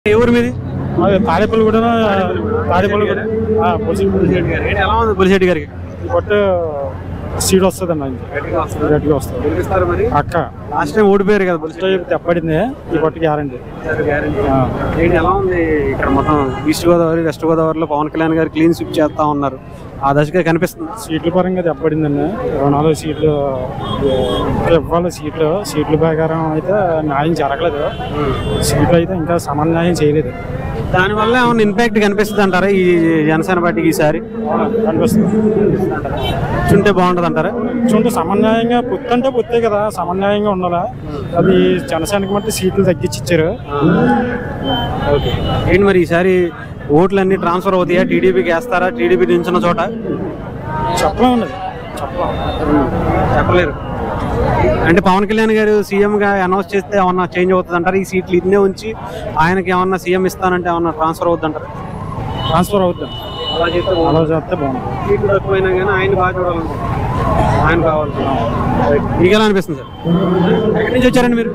ఏ ఊరు మీది అదే తాడేపల్లి కూడా తాడేపల్లి కూడా ఎలా ఉంది పులిశెట్టి గారికి కొట్టు సీడ్ వస్తుంది అన్న గట్టిగా వస్తుంది గెలిపిస్తారు మరి అక్క లాస్ట్ టైం ఓడిపోయారు కదా ఫస్ట్ తెప్పడింది ఈ కొట్టు గ్యారంటీ ఏంటి ఎలా ఉంది ఇక్కడ మొత్తం ఈస్ట్ గోదావరి వెస్ట్ గోదావరిలో పవన్ కళ్యాణ్ గారు క్లీన్ స్విప్ చేస్తా ఉన్నారు ఆ దశగా కనిపిస్తుంది సీట్ల పరంగా తెప్పడిందండి ఇరవై నాలుగు సీట్లు ఇంకా ఇవ్వాలి సీట్లు సీట్ల ప్రకారం అయితే న్యాయం జరగలేదు సీట్లు అయితే ఇంకా సమన్వయం చేయలేదు దానివల్ల ఏమైనా ఇంపాక్ట్ కనిపిస్తుంది అంటారా ఈ జనసేన పార్టీకి ఈసారి కనిపిస్తుంది చుంటే బాగుంటది అంటారా చూంటే సమన్వయంగా పొత్తు అంటే పొత్తే కదా సమన్వయంగా ఉండాలా అది జనసేనకి మట్టి సీట్లు తగ్గించి ఇచ్చారు ఓకే ఏంటి మరి ఈసారి ఓట్లన్నీ ట్రాన్స్ఫర్ అవుతాయా టీడీపీకి వేస్తారా టీడీపీ నించిన చోట చెప్పలేము చెప్పలేరు అంటే పవన్ కళ్యాణ్ గారు సీఎం గా అనౌన్స్ చేస్తే ఏమన్నా చేంజ్ అవుతుంది అంటారు ఈ సీట్లు ఇన్నే ఉంచి ఆయనకి ఏమన్నా సీఎం ఇస్తానంటే ఏమన్నా ట్రాన్స్ఫర్ అవుద్ది అంటారు ట్రాన్స్ఫర్ అవుతుంది అలా చేస్తే అలా చేస్తే బాగుంటుంది సీట్లు తక్కువైనా కానీ ఆయన బాగా చూడాలనుకుంటున్నారు ఆయన కావాలి మీకు ఎలా అనిపిస్తుంది సార్ ఎక్కడి నుంచి వచ్చారండి మీరు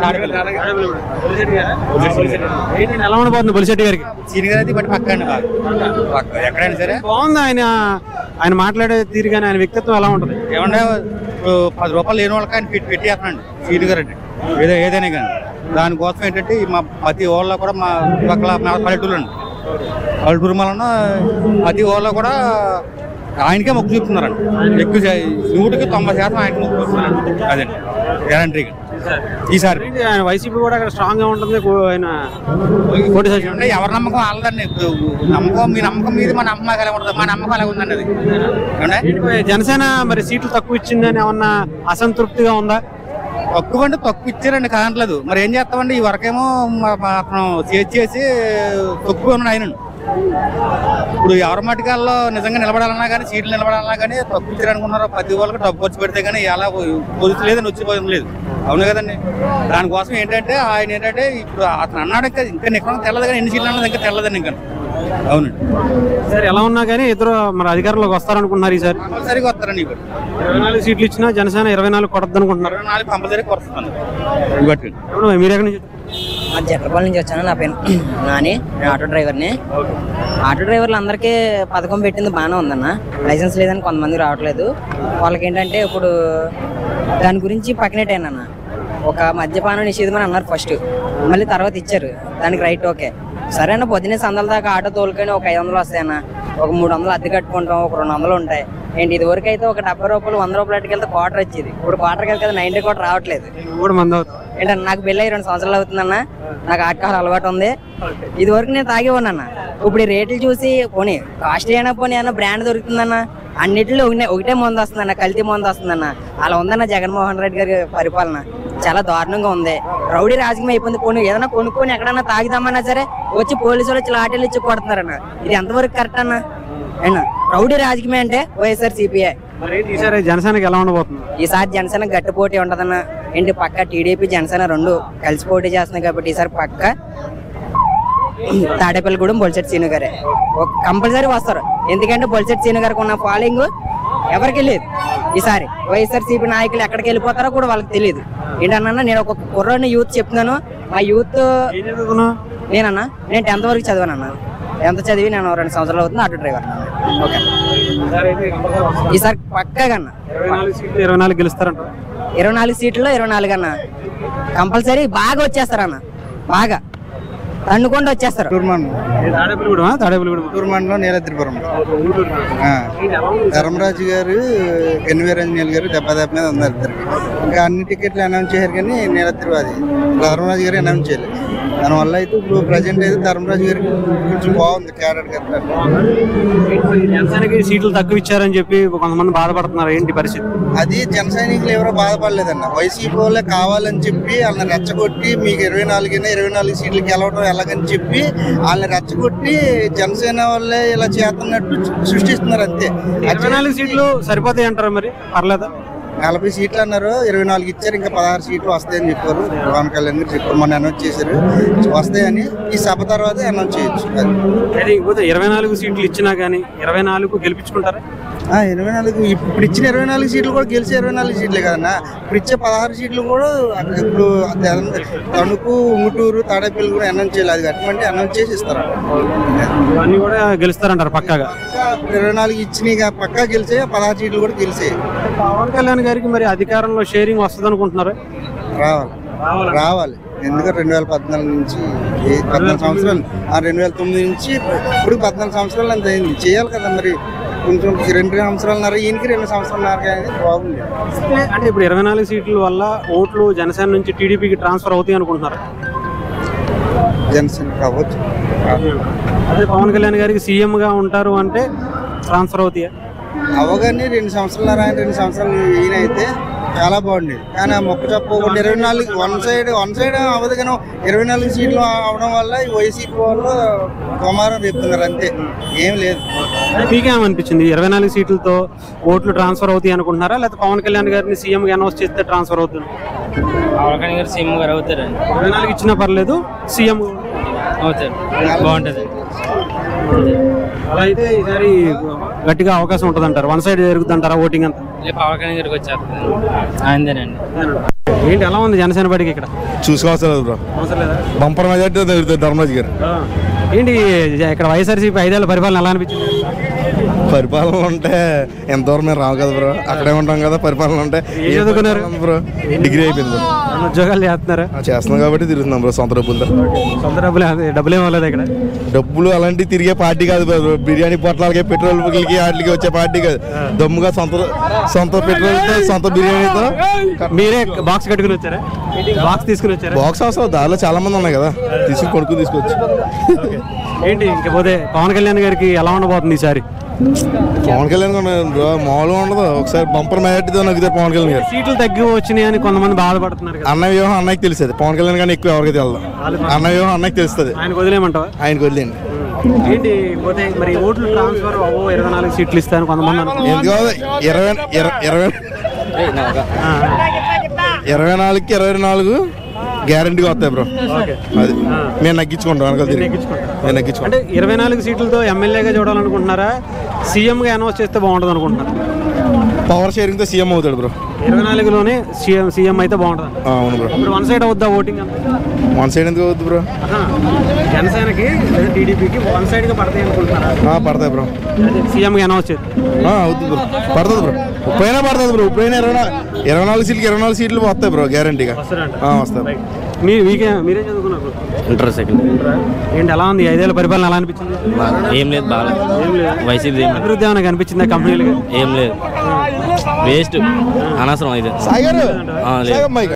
ఏంటండి ఎలా ఉండబోతుంది బొలిశెట్టి గారికి సిరిగారి బట్టి పక్క అండి బాగా పక్క ఎక్కడైనా సరే బాగుంది ఆయన ఆయన మాట్లాడే తీరు కానీ ఆయన వ్యక్తిత్వం ఎలా ఉంటుంది ఏమన్నా ఇప్పుడు పది రూపాయలు లేని వాళ్ళకి ఆయన పెట్టి పెట్టేస్తున్నాండి సీని గారు అంటే ఏదో ఏదైనా కానీ దానికోసం ఏంటంటే ఈ మా ప్రతి ఊళ్ళో కూడా మా పక్కల మా పల్లెటూరు అండి పల్లెటూరు వలన ప్రతి ఊళ్ళో కూడా ఆయనకే మొక్కు చూపుతున్నారండి ఎక్కువ శా- నూటికి తొంభై శాతం ఆయనకి మొక్కు చూపుతున్నారండి అదండి గ్యారంటీగా ఈసారి ఏంటి ఆయన వైసీపీ కూడా అక్కడ స్ట్రాంగ్ గా ఉంటుంది కో- ఆయన పోటీ సచివ్ అంటే ఎవరి నమ్మకం వాళ్ళదండి ఇప్పుడు నమ్మకం మీ నమ్మకం మీద మా నమ్మకం ఎలా ఉంటుంది మా నమ్మకం ఎలా ఉందండి అది ఏమండి? ఏంటి జనసేన మరి సీట్లు తక్కువ ఇచ్చిందని ఏమన్నా అసంతృప్తిగా ఉందా తక్కువ అంటే తక్కువ ఇచ్చారండి కానట్లేదు మరి ఏం చేస్తామండి ఈ వరకేమో మా- మా అతను చేసి చేసి తక్కువ ఉన్నాడు ఆయన ఇప్పుడు ఎవరి మటుకాల్లో నిజంగా నిలబడాలన్నా కానీ సీట్లు నిలబడాలన్నా కానీ తక్కువ ఇచ్చారనుకున్నారు ప్రతి వాళ్ళకి డబ్బు ఖర్చు పెడితే కానీ ఎలా పొజిషన్ లేదని వచ్చిపోయింది లేదు అవును కదండి దానికోసం ఏంటంటే ఆయన ఏంటంటే ఇప్పుడు అతను అన్నాడు ఇంకా ఇంకా నిఖరం తెల్లదు కానీ ఎన్ని సీట్లు అన్నది ఇంకా తెల్లదండి ఇంకా అవునండి సరే ఎలా ఉన్నా కానీ ఇద్దరు మరి అధికారంలోకి వస్తారనుకుంటున్నారు ఈసారి కంపల్సరీగా వస్తారండి ఇప్పుడు ఇరవై నాలుగు సీట్లు ఇచ్చినా జనసేన ఇరవై నాలుగు కొడద్దు అనుకుంటున్నారు ఇరవై నాలుగు కంపల్సరీ కొడుతుంది ఇవ్వట్టు ఇప్పుడు మీరు ఎక్కడి నుంచి మా జట్రపల్లి నుంచి వచ్చాను నా పేరు నాని నేను ఆటో డ్రైవర్ని ఆటో డ్రైవర్లు అందరికీ పథకం పెట్టింది బాగానే ఉందన్న లైసెన్స్ లేదని కొంతమంది రావట్లేదు వాళ్ళకి ఏంటంటే ఇప్పుడు దాని గురించి పక్కనట్టేనన్న ఒక మద్యపానం నిషేధం అని అన్నారు ఫస్ట్ మళ్ళీ తర్వాత ఇచ్చారు దానికి రైట్ ఓకే సరే అన్న పొద్దున్నే సందల దాకా ఆటో తోలుకొని ఒక ఐదు వందలు వస్తాయన్న ఒక మూడు వందలు అద్దె కట్టుకుంటాం ఒక రెండు వందలు ఉంటాయి ఏంటి ఇది వరకు అయితే ఒక డెబ్బై రూపాయలు వంద రూపాయలకి వెళ్తే క్వార్టర్ వచ్చేది ఇప్పుడు క్వార్టర్కి వెళ్తే నైన్టీ క్వార్టర్ రావట్లేదు మూడు మంది అవుతారు ఏంటన్నా నాకు పెళ్ళి అయ్యి రెండు సంవత్సరాలు అవుతుందన్న నాకు ఆల్కహాల్ అలవాటు ఉంది ఇది వరకు నేను తాగే ఉన్నాన్న ఇప్పుడు ఈ రేట్లు చూసి పోనీ కాస్ట్లీ అయినా పోనీ అన్న బ్రాండ్ దొరుకుతుందన్న అన్నిటిలో ఒకటే ఒకటే మందు వస్తుందన్న కల్తీ మందు వస్తుందన్న అలా ఉందన్న జగన్మోహన్ రెడ్డి గారి పరిపాలన చాలా దారుణంగా ఉంది రౌడీ రాజకీయం అయిపోయింది పోనీ ఏదైనా కొనుక్కొని ఎక్కడన్నా తాగుదామన్నా సరే వచ్చి పోలీసులు వచ్చి లాఠీలు ఇచ్చి కొడుతున్నారన్న ఇది ఎంతవరకు కరెక్ట్ అన్న ఏనా రౌడీ రాజకీయం అంటే వైఎస్ఆర్ సిపిఐ మరి ఏంటి ఈసారి జనసేనకి ఎలా ఉండబోతుంది ఈసారి జనసేన గట్టి పోటీ ఉంటదన్న ఏంటి పక్క టీడీపీ జనసేన రెండు కలిసి పోటీ చేస్తున్నాయి కాబట్టి ఈసారి పక్క తాడేపల్లిగూడెం బొలిసెట్ సీను గారే కంపల్సరీ వస్తారు ఎందుకంటే బొలిసెట్ సీను గారికి ఉన్న ఫాలోయింగ్ ఎవరికి లేదు ఈసారి వైఎస్ఆర్ సిపి నాయకులు ఎక్కడికి వెళ్ళిపోతారో కూడా వాళ్ళకి తెలియదు ఏంటన్నా నేను ఒక కుర్రాడిని యూత్ చెప్తున్నాను మా యూత్ ఏం చదువుకున్నావు నేనన్నా నేను టెన్త్ వరకు చదివానన్నా టెన్త్ చదివి నేను రెండు సంవత్సరాలు అవుతుంది ఆటో డ్రైవర్ ఓకే ఈసారి పక్కగా అన్న ఇరవై నాలుగు సీట్లు ఇరవై నాలుగు గెలుస్తారంట ఇరవై నాలుగు సీట్లో ఇరవై నాలుగు అన్న కంపల్సరీ బాగా వచ్చేస్తారన్న బాగా తన్నుకుండా వచ్చేస్తారు తాడేపల్లిగూడెమా తాడేపల్లిగూడెం తూర్మండలం నీలద్రిపురం ధర్మరాజు గారు ఎన్వీరంజనేయులు గారు దెబ్బ దెబ్బ మీద ఉన్నారు ఇద్దరు ఇంకా అన్ని టికెట్లు అనౌన్స్ చేశారు కానీ నీలద్రి అది ధర్మరాజు గారు అనౌన్స్ చేయలేదు దానివల్ల అయితే ఇప్పుడు ప్రజెంట్ అయితే ధర్మరాజు గారికి కొంచెం బాగుంది క్యారెట్ గారు జనసేనకి సీట్లు తక్కువ ఇచ్చారని చెప్పి కొంతమంది బాధపడుతున్నారు ఏంటి పరిస్థితి అది జన సైనికులు ఎవరో బాధపడలేదన్న వైసీపీ వాళ్ళే కావాలని చెప్పి వాళ్ళని రెచ్చగొట్టి మీకు ఇరవై నాలుగైనా ఇరవై నాలుగు సీట్లు గెలవడం ఎలాగని చెప్పి వాళ్ళని రెచ్చగొట్టి జనసేన వాళ్ళే ఇలా చేస్తున్నట్టు సృష్టిస్తున్నారు అంతే ఇరవై నాలుగు సీట్లు సరిపోతాయి అంటారు మరి పర్లేదా నలభై సీట్లు అన్నారు ఇరవై నాలుగు ఇచ్చారు ఇంకా పదహారు సీట్లు వస్తాయని చెప్పారు పవన్ కళ్యాణ్ గారు చెప్పారు మొన్న అనౌన్స్ చేశారు వస్తాయని ఈ సభ తర్వాత అనౌన్స్ చేయొచ్చు అది అయితే ఇంకపోతే ఇరవై నాలుగు సీట్లు ఇచ్చినా కానీ ఇరవై నాలుగు గెలిపించుకుంటారా ఆ, ఇరవై నాలుగు ఇప్పుడు ఇచ్చిన ఇరవై నాలుగు సీట్లు కూడా గెలిచే ఇరవై నాలుగు సీట్లే కదన్నా ఇప్పుడు ఇచ్చే పదహారు సీట్లు కూడా అక్కడ ఇప్పుడు తెల- తణుకు ఉంగుటూరు తాడేపల్లి కూడా అనౌన్స్ చేయాలి అది కట్టమంటే అనౌన్స్ చేసి ఇస్తారు ఇవన్నీ కూడా గెలుస్తారంటారు పక్కాగా ఇరవై నాలుగు ఇచ్చినాయి పక్కా గెలిచే పదహారు సీట్లు కూడా గెలిచే పవన్ కళ్యాణ్ గారికి మరి అధికారంలో షేరింగ్ వస్తుంది అనుకుంటున్నారు రావాలి రావాలి ఎందుకంటే రెండు వేల పద్నాలుగు నుంచి ఏ పద్నాలుగు సంవత్సరాలు ఆ రెండు వేల తొమ్మిది నుంచి ఇప్పుడు పద్నాలుగు సంవత్సరాలు అంత అయింది చేయాలి కదా మరి కొంచెం రెండు సంవత్సరాలున్నర ఈయనకి రెండు సంవత్సరాలున్నర అనేది బాగుంది అంటే ఇప్పుడు ఇరవై నాలుగు సీట్ల వల్ల ఓట్లు జనసేన నుంచి టీడీపీకి ట్రాన్స్ఫర్ అవుతాయి అనుకుంటున్నారు జనసేన కావచ్చు అదే పవన్ కళ్యాణ్ గారికి సీఎం గా ఉంటారు అంటే ట్రాన్స్ఫర్ అవుతాయి అవగానే రెండు సంవత్సరాలు ఆయన రెండు సంవత్సరాలు ఈయన అయితే చాలా బాగుండేది కానీ ఆ మొక్క చెప్పకుండా ఇరవై నాలుగు వన్ సైడ్ వన్ సైడ్ అవ్వదు కానీ ఇరవై నాలుగు సీట్లు అవడం వల్ల ఈ వైసీపీ వాళ్ళు కుమారం చెప్తున్నారు అంతే ఏం లేదు మీకేమనిపించింది ఇరవై నాలుగు సీట్లతో ఓట్లు ట్రాన్స్ఫర్ అవుతాయి అనుకుంటున్నారా లేకపోతే పవన్ కళ్యాణ్ గారిని సీఎం గా అనౌన్స్ చేస్తే ట్రాన్స్ఫర్ అవుతుంది పవన్ కళ్యాణ్ గారు సీఎం గారు అవుతారండి ఇరవై నాలుగు ఇచ్చినా పర్లేదు సీఎం అవుతారు బాగుంటుంది అలా అయితే ఈసారి గట్టిగా అవకాశం ఉంటుంది అంటారు వన్ సైడ్ జరుగుతుంది అంటారా ఓటింగ్ అంతా లేదు పవన్ కళ్యాణ్ గారికి వచ్చేస్తుంది ఆయనదేనండి ఏంటి ఎలా ఉంది జనసేన బడికి ఇక్కడ చూసుకోవాల్సిన బ్రో అవసరం లేదా బంపర్ మెజార్టీ తగ్గుతుంది ధర్మరాజు గారు ఆ. ఏంటి ఇక్కడ వైఎస్ఆర్సీపీ ఐదేళ్ల పరిపాలన ఎలా అనిపించింది పరిపాలన ఉంటే ఎంతవరకు మేము రావు కదా బ్రో అక్కడే ఉంటాం కదా పరిపాలన ఉంటే ఏం చదువుకున్నారు? పరిపాలన బ్రో డిగ్రీ అయిపోయింది బ్రో ఏమన్నా ఉద్యోగాలు చేస్తున్నారా ఆ, చేస్తున్నాం కాబట్టి తిరుగుతున్నాం బ్రో సొంత డబ్బులతో సొంత డబ్బులు అదే డబ్బులు ఏమలేదు ఇక్కడ డబ్బులు అలాంటివి తిరిగే పార్టీ కాదు బ్రో బిర్యానీ పొట్లాలకి పెట్రోల్ బుక్లకి వాటికి వచ్చే పార్టీ కాదు దమ్ముగా సొంత సొంత పెట్రోల్తో సొంత బిర్యానీతో మీరే బాక్స్ కట్టుకుని వచ్చారా బాక్స్ తీసుకుని వచ్చారా బాక్స్ హౌస్ దారిలో చాలా మంది ఉన్నాయి కదా తీసుకుని కొడుకు తీసుకోవచ్చు ఏంటి ఇంక పోతే పవన్ కళ్యాణ్ గారికి ఎలా ఉండబోతుంది ఈసారి పవన్ కళ్యాణ్ కూడా బ్రో మామూలుగా ఉండదు ఒకసారి బంపర్ మెజార్టీతో నగ్గుతారు పవన్ కళ్యాణ్ గారు సీట్లు తగ్గి వచ్చినాయి అని కొంతమంది బాధపడుతున్నారు కదా అన్న వ్యూహం అన్నకి తెలిసేది పవన్ కళ్యాణ్ కానీ ఎక్కువ ఎవరికి తెలదు అన్న వ్యూహం అన్నకి తెలుస్తుంది ఆయనకు వదిలేమంటావా ఆయనకు వదిలేండి ఏంటి పోతే మరి ఓట్లు ట్రాన్స్ఫర్ అవ్వ ఇరవై నాలుగు సీట్లు ఇస్తాను కొంతమంది అనుకుంటున్నారు. ఎందుకు కాదు? ఇరవై ఇర- ఇరవై ఆ, ఇరవై నాలుగుకి ఇరవై నాలుగు గ్యారంటీగా వస్తాయి బ్రో ఓకే అది మేము నగ్గించుకుంటాం వెనకాల తిరిగి నెగ్గించుకుంటారు. మేము నగ్గించుకుంటాం అంటే ఇరవై నాలుగు సీట్లతో ఎమ్మెల్యేగా చూడాలనుకుంటున్నారా సీఎంగా అనౌన్స్ చేస్తే బాగుంటుంది అనుకుంటున్నారు పవర్ షేరింగ్తో సీఎం అవుతాడు బ్రో ఇరవై నాలుగులోనే సీఎం సీఎం అయితే బాగుంటుంది ఆ, అవును బ్రో ఇప్పుడు వన్ సైడ్ అవుద్దా ఓటింగ్ అంతా వన్ సైడ్ ఎందుకు అవుతుంది బ్రో ఆహా. జనసేనకి లేదా టీడీపీకి వన్ సైడ్ గా పడతాయి అనుకుంటున్నారా ఆ, పడతాయి బ్రో సీఎంగా అనౌన్స్ చేస్తే ఆ, అవుతుంది బ్రో పడుతుంది బ్రో ఇప్పుడైనా పడుతుంది బ్రో ఇప్పుడైనా ఇరవై నాలుగు ఇరవై నాలుగు సీట్లకి ఇరవై నాలుగు సీట్లు వస్తాయి బ్రో గ్యారంటీగా వస్తారంట ఆ, వస్తాయి మీ మీకే మీరేం చదువుకున్నారు ఇంటర్ సెకండ్ ఏంటి ఎలా ఉంది ఈ ఐదేళ్ల పరిపాలన ఎలా అనిపించింది ఏం లేదు బాగాలేదు ఏం లేదు వైసీపీ ఏం లేదు అభివృద్ధి ఏమైనా కనిపించిందా కంపెనీలకి ఏం లేదు వేస్ట్ అనవసరం ఇది సాయి గారు ఆ, లేదు సాయి మైక్